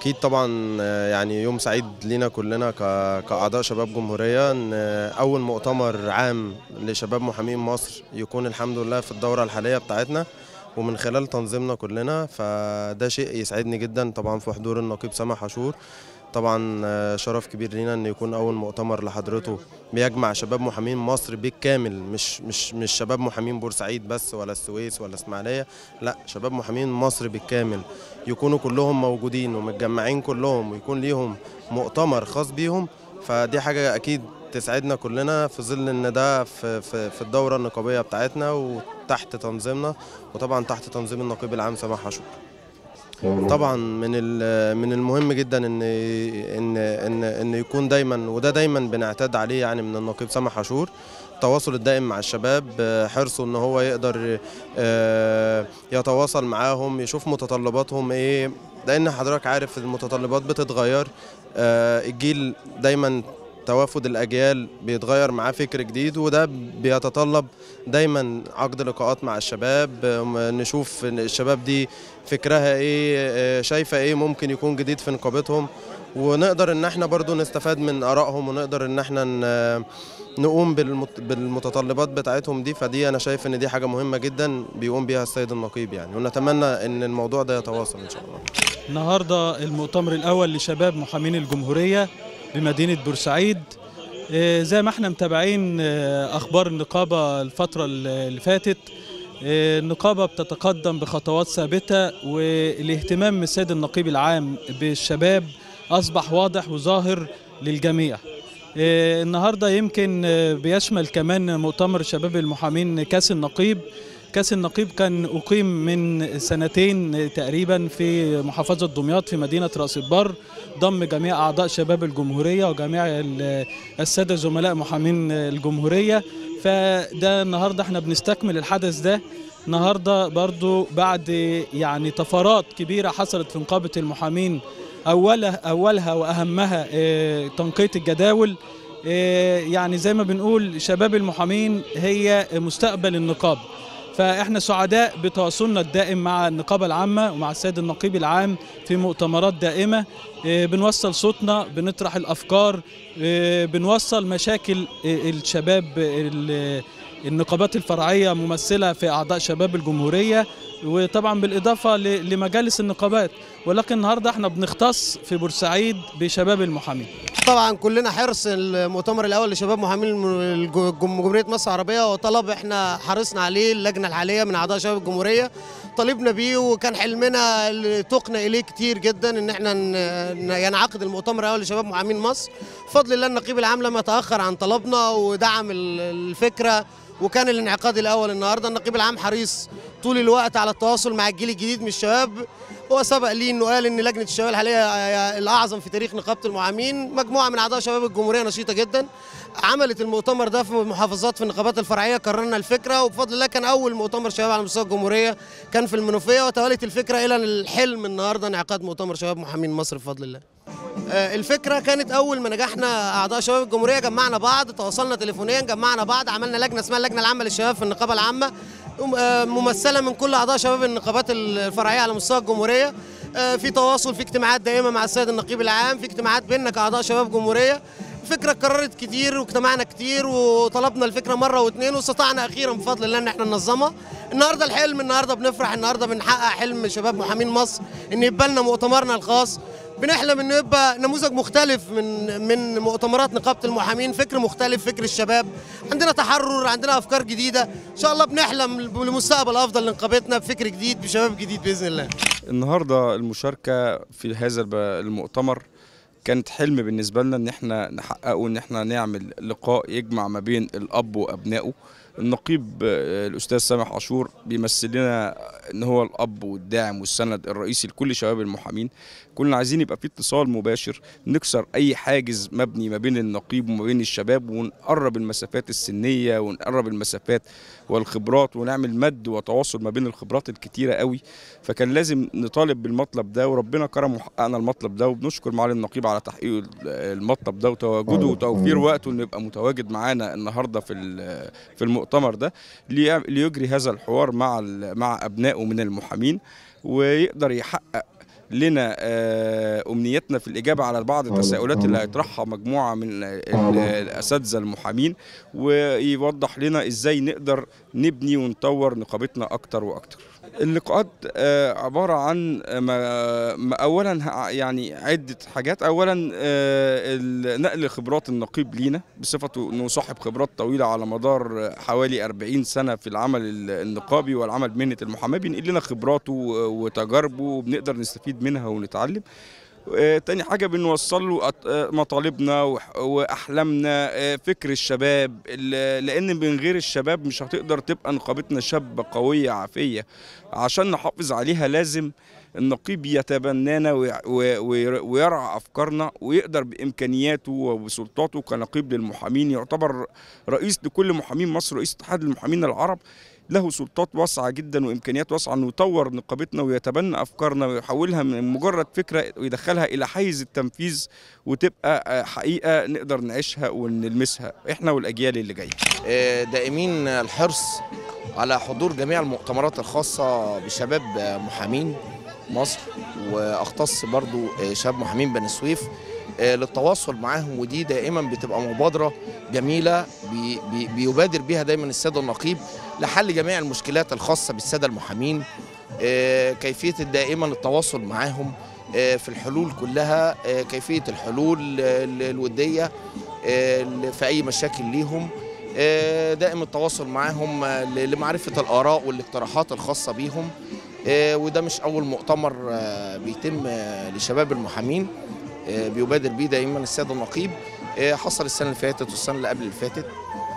اكيد طبعا آه، يعني يوم سعيد لينا كلنا ك- كاعضاء شباب جمهوريه ان آه، اول مؤتمر عام لشباب محامين مصر يكون الحمد لله في الدوره الحاليه بتاعتنا ومن خلال تنظيمنا كلنا فده شيء يسعدني جدا طبعا في حضور النقيب سامح عاشور طبعا آه، شرف كبير لينا ان يكون اول مؤتمر لحضرته بيجمع شباب محامين مصر بالكامل مش مش مش شباب محامين بورسعيد بس ولا السويس ولا اسماعيليه لا شباب محامين مصر بالكامل يكونوا كلهم موجودين ومتجمعين كلهم ويكون ليهم مؤتمر خاص بيهم فدي حاجه اكيد تسعدنا كلنا في ظل ان ده في في في الدوره النقابيه بتاعتنا وتحت تنظيمنا وطبعا تحت تنظيم النقيب العام سماح عاشور طبعا من ال- من المهم جدا ان ان ان ان يكون دايما وده دايما بنعتاد عليه يعني من النقيب سامح عاشور التواصل الدائم مع الشباب آه، حرصه ان هو يقدر آه، يتواصل معاهم يشوف متطلباتهم ايه لان حضرتك عارف المتطلبات بتتغير آه، الجيل دايما توافد الاجيال بيتغير معاه فكر جديد وده بيتطلب دايما عقد لقاءات مع الشباب آه، نشوف إن الشباب دي فكرها ايه آه، شايفه ايه ممكن يكون جديد في نقابتهم ونقدر ان احنا برضو نستفاد من ارائهم ونقدر ان احنا ن- نقوم بالمت- بالمتطلبات بتاعتهم دي فدي انا شايف ان دي حاجه مهمه جدا بيقوم بيها السيد النقيب يعني ونتمنى ان الموضوع ده يتواصل ان شاء الله النهارده المؤتمر الاول لشباب محامين الجمهوريه بمدينه بورسعيد آه، زي ما احنا متابعين آه، اخبار النقابه الفتره اللي فاتت آه، النقابه بتتقدم بخطوات ثابته والاهتمام من السيد النقيب العام بالشباب اصبح واضح وظاهر للجميع آه، النهارده يمكن آه، بيشمل كمان مؤتمر شباب المحامين كاس النقيب كاس النقيب كان أقيم من سنتين تقريبا في محافظة دمياط في مدينة رأس البر ضم جميع أعضاء شباب الجمهورية وجميع ال- السادة زملاء محامين الجمهورية فده النهاردة احنا بنستكمل الحدث ده النهاردة برضو بعد يعني طفرات كبيرة حصلت في نقابة المحامين أولها, أولها وأهمها اه، تنقية الجداول اه، يعني زي ما بنقول شباب المحامين هي مستقبل النقابة فاحنا سعداء بتواصلنا الدائم مع النقابه العامه ومع السيد النقيب العام في مؤتمرات دائمه إيه، بنوصل صوتنا بنطرح الافكار إيه، بنوصل مشاكل إيه، الشباب ال- النقابات الفرعيه ممثله في اعضاء شباب الجمهوريه وطبعا بالاضافه ل- لمجالس النقابات ولكن النهارده احنا بنختص في بورسعيد بشباب المحامين طبعا كلنا حرص المؤتمر الاول لشباب محامين الج- الج- جمهوريه مصر العربيه وطلب احنا حرصنا عليه اللجنه الحاليه من اعضاء شباب الجمهوريه طالبنا بيه وكان حلمنا اللي تقنا اليه كتير جدا ان احنا ن- ن- ينعقد المؤتمر الاول لشباب محامين مصر بفضل الله النقيب العام لم يتاخر عن طلبنا ودعم ال- الفكره وكان الانعقاد الاول النهارده النقيب العام حريص طول الوقت على التواصل مع الجيل الجديد من الشباب هو سبق لي انه قال ان لجنه الشباب الحاليه الاعظم في تاريخ نقابه المحامين مجموعه من اعضاء شباب الجمهوريه نشيطه جدا عملت المؤتمر ده في محافظات في النقابات الفرعيه كررنا الفكره وبفضل الله كان اول مؤتمر شباب على مستوى الجمهوريه كان في المنوفيه وتوالت الفكره الى الحلم النهارده انعقاد مؤتمر شباب محامين مصر بفضل الله آه، الفكره كانت اول ما نجحنا اعضاء شباب الجمهوريه جمعنا بعض تواصلنا تليفونيا جمعنا بعض عملنا لجنه اسمها اللجنه العامه للشباب في النقابه العامه آه، ممثله من كل اعضاء شباب النقابات الفرعيه على مستوى الجمهوريه آه، في تواصل في اجتماعات دائمه مع السيد النقيب العام في اجتماعات بيننا كاعضاء شباب جمهوريه الفكره اتكررت كتير واجتمعنا كتير وطلبنا الفكره مره واثنين واستطعنا اخيرا بفضل الله ان احنا ننظمها النهارده الحلم النهارده بنفرح النهارده بنحقق حلم شباب محامين مصر ان يبقى لنا مؤتمرنا الخاص بنحلم انه يبقى نموذج مختلف من من مؤتمرات نقابه المحامين فكر مختلف فكر الشباب عندنا تحرر عندنا افكار جديده ان شاء الله بنحلم لمستقبل افضل لنقابتنا بفكر جديد بشباب جديد باذن الله النهارده المشاركه في هذا الب- المؤتمر كانت حلم بالنسبه لنا ان احنا نحققه ان احنا نعمل لقاء يجمع ما بين الاب وابنائه النقيب آه، الاستاذ سامح عاشور بيمثل لنا ان هو الاب والداعم والسند الرئيسي لكل شباب المحامين كنا عايزين يبقى في اتصال مباشر نكسر اي حاجز مبني ما بين النقيب وما بين الشباب ونقرب المسافات السنيه ونقرب المسافات والخبرات ونعمل مد وتواصل ما بين الخبرات الكتيره قوي فكان لازم نطالب بالمطلب ده وربنا كرم وحققنا المطلب ده وبنشكر معالي النقيب على تحقيق المطلب ده وتواجده وتوفير وقته انه يبقى متواجد معانا النهارده في ال- في المؤتمر ده لي- ليجري هذا الحوار مع ال- مع ابنائه من المحامين ويقدر يحقق لنا آه، امنياتنا في الاجابه على بعض التساؤلات اللي هيطرحها مجموعه من ال- ال- الاساتذه المحامين ويوضح لنا ازاي نقدر نبني ونطور نقابتنا اكتر واكتر اللقاءات آه، عباره عن ما ما اولا ه- يعني عده حاجات اولا آه، ال- نقل خبرات النقيب لينا بصفته انه صاحب خبرات طويله على مدار حوالي 40 سنه في العمل ال- النقابي والعمل مهنه المحاماه بينقل لنا خبراته وتجاربه وبنقدر نستفيد منها ونتعلم آه، تاني حاجة بنوصل له أط- آه، مطالبنا وح- وأحلامنا آه، فكر الشباب ال- لأن من غير الشباب مش هتقدر تبقى نقابتنا شابة قوية عافية عشان نحافظ عليها لازم النقيب يتبنانا وي- وي- وي- ويرعى أفكارنا ويقدر بإمكانياته وبسلطاته كنقيب للمحامين يعتبر رئيس لكل محامين مصر رئيس اتحاد المحامين العرب له سلطات واسعة جدا وإمكانيات واسعة إنه يطور نقابتنا ويتبنى أفكارنا ويحولها من مجرد فكرة ويدخلها إلى حيز التنفيذ وتبقى آه، حقيقة نقدر نعيشها ونلمسها إحنا والأجيال اللي جاية آه، دائمين الحرص على حضور جميع المؤتمرات الخاصة بشباب آه، محامين مصر واختص برضو آه، شباب محامين بني سويف آه، للتواصل معاهم ودي دائما بتبقى مبادرة جميلة بي بي بيبادر بها دايما السادة النقيب لحل جميع المشكلات الخاصة بالسادة المحامين آه، كيفية دائما التواصل معاهم آه، في الحلول كلها آه، كيفية الحلول آه، الودية آه، في أي مشاكل ليهم آه، دائم التواصل معاهم آه، ل- لمعرفة الآراء والاقتراحات الخاصة بيهم آه، وده مش أول مؤتمر آه، بيتم آه، لشباب المحامين آه، بيبادر بيه دائما السيد النقيب آه، حصل السنة اللي فاتت والسنة اللي قبل اللي فاتت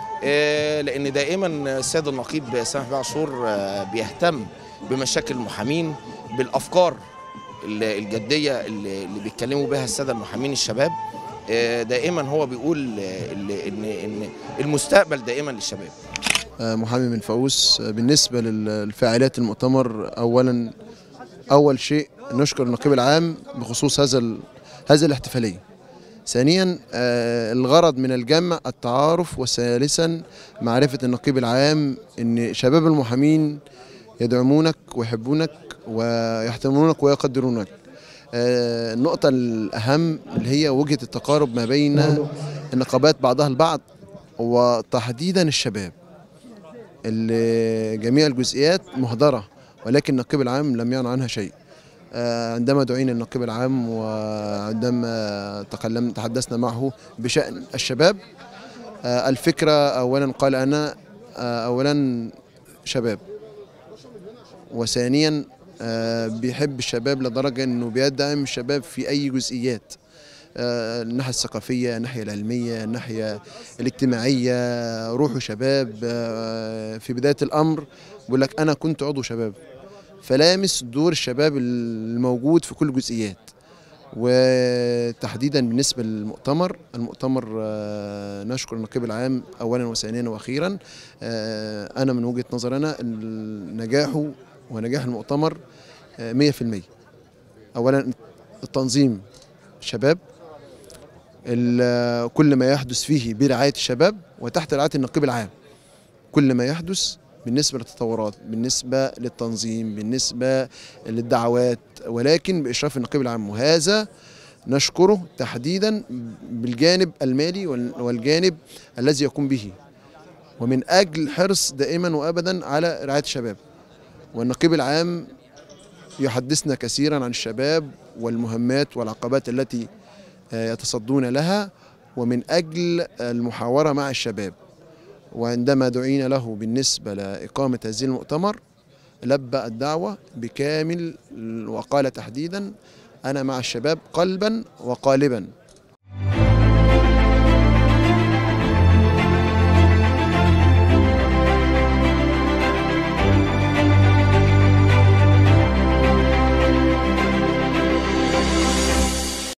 آه، لأن دائما السيد النقيب سامح بيه عاشور آه، بيهتم بمشاكل المحامين بالأفكار ال- الجدية اللي اللي بيتكلموا بها السادة المحامين الشباب آه، دائما هو بيقول آه، ال- ان ان المستقبل دائما للشباب محامي من فاووس بالنسبة للفاعليات المؤتمر أولا أول شيء نشكر النقيب العام بخصوص هذا ال- هذه الاحتفالية ثانيا آه، الغرض من الجمع التعارف وثالثا معرفة النقيب العام أن شباب المحامين يدعمونك ويحبونك ويحترمونك ويقدرونك آه، النقطة الأهم اللي هي وجهة التقارب ما بين النقابات بعضها البعض وتحديدا الشباب اللي جميع الجزئيات مهدرة ولكن النقيب العام لم يعن عنها شيء آه، عندما دعينا النقيب العام وعندما تكلمنا تحدثنا معه بشأن الشباب آه، الفكرة أولا قال أنا آه، أولا شباب وثانيا آه، بيحب الشباب لدرجة أنه بيدعم الشباب في أي جزئيات آه، الناحية الثقافية الناحية العلمية الناحية الاجتماعية روحوا شباب آه، في بداية الأمر بيقول لك أنا كنت عضو شباب فلامس دور الشباب الموجود في كل الجزئيات وتحديدا بالنسبة للمؤتمر المؤتمر آه، نشكر النقيب العام أولا وثانيا وأخيرا آه، أنا من وجهة نظر أنا نجاحه ونجاح المؤتمر آه، 100% أولا التنظيم شباب ال- كل ما يحدث فيه برعاية الشباب وتحت رعاية النقيب العام كل ما يحدث بالنسبة للتطورات بالنسبة للتنظيم بالنسبة للدعوات ولكن بإشراف النقيب العام وهذا نشكره تحديدا بالجانب المالي وال- والجانب الذي يقوم به ومن أجل حرص دائما وأبدا على رعاية الشباب والنقيب العام يحدثنا كثيرا عن الشباب والمهمات والعقبات التي آه، يتصدون لها ومن أجل المحاورة مع الشباب وعندما دعينا له بالنسبة لإقامة هذه المؤتمر لبى الدعوة بكامل وقال تحديدا أنا مع الشباب قلبا وقالبا